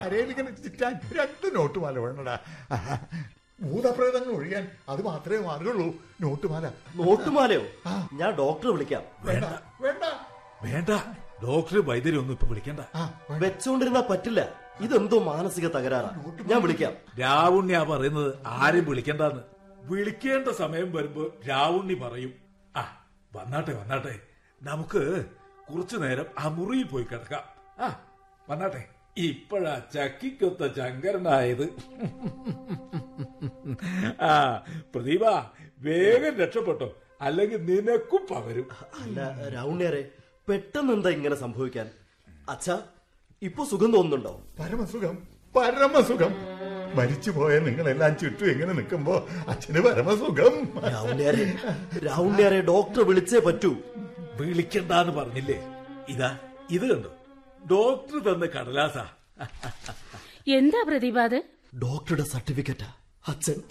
അരയിലിങ്ങനെ ചുറ്റാൻ രണ്ട് നോട്ടുമാല വേണടാ ഭൂതപ്രേതങ്ങൾ ഒഴിയാൻ അത് മാത്രമേ മാർഗുള്ളൂ നോട്ടുമാല നോട്ടുമാലയോ ഞാൻ ഡോക്ടറെ വിളിക്കാം വേണ്ട വേണ്ട വേണ്ട ഡോക്ടറെ വൈദ്യരെ ഒന്നും ഇപ്പൊ വിളിക്കണ്ട ആ വേണ്ട. വെച്ചോണ്ടിരുന്നാ പറ്റില്ല ഇതെന്തോ മാനസിക തകരാറാ ഞാൻ വിളിക്കാം രാവുണ്ണിയാ പറയുന്നത് ആരും വിളിക്കണ്ടെന്ന് വിളിക്കേണ്ട സമയം വരുമ്പോ രാവുണ്ണി പറയും ആ വന്നാട്ടെ വന്നാട്ടെ നമുക്ക് കുറച്ചു നേരം ആ മുറിയിൽ പോയി കിടക്കാം ആ വന്നാട്ടെ ഇപ്പോഴാ ചക്കിക്കൊത്ത ചങ്കരനായത് ആ പ്രദീപ വേഗം രക്ഷപ്പെട്ടോ അല്ലെങ്കിൽ നിനക്കും പകരും അല്ല രാവുണ്ണിയാരെ പെട്ടെന്ന് എന്താ ഇങ്ങനെ സംഭവിക്കാൻ അച്ഛാ ഇപ്പൊ സുഖം തോന്നുന്നുണ്ടോ പരമസുഖം പരമസുഖം മരിച്ചുപോയ നിങ്ങളെല്ലാം ചുറ്റും എങ്ങനെ നിൽക്കുമ്പോ അച്ഛന് പരമസുഖം രാവുണ്ണിയാരെ രാവുണ്ണിയാരെ ഡോക്ടറെ വിളിച്ചേ പറ്റൂ വിളിക്കണ്ടെന്ന് പറഞ്ഞില്ലേ ഇതാ ഇത് കണ്ടോ ഡോക്ടർ തന്ന കടലാസാ എന്താ പ്രതിഭ അത് ഡോക്ടറുടെ സർട്ടിഫിക്കറ്റാ അച്ഛൻ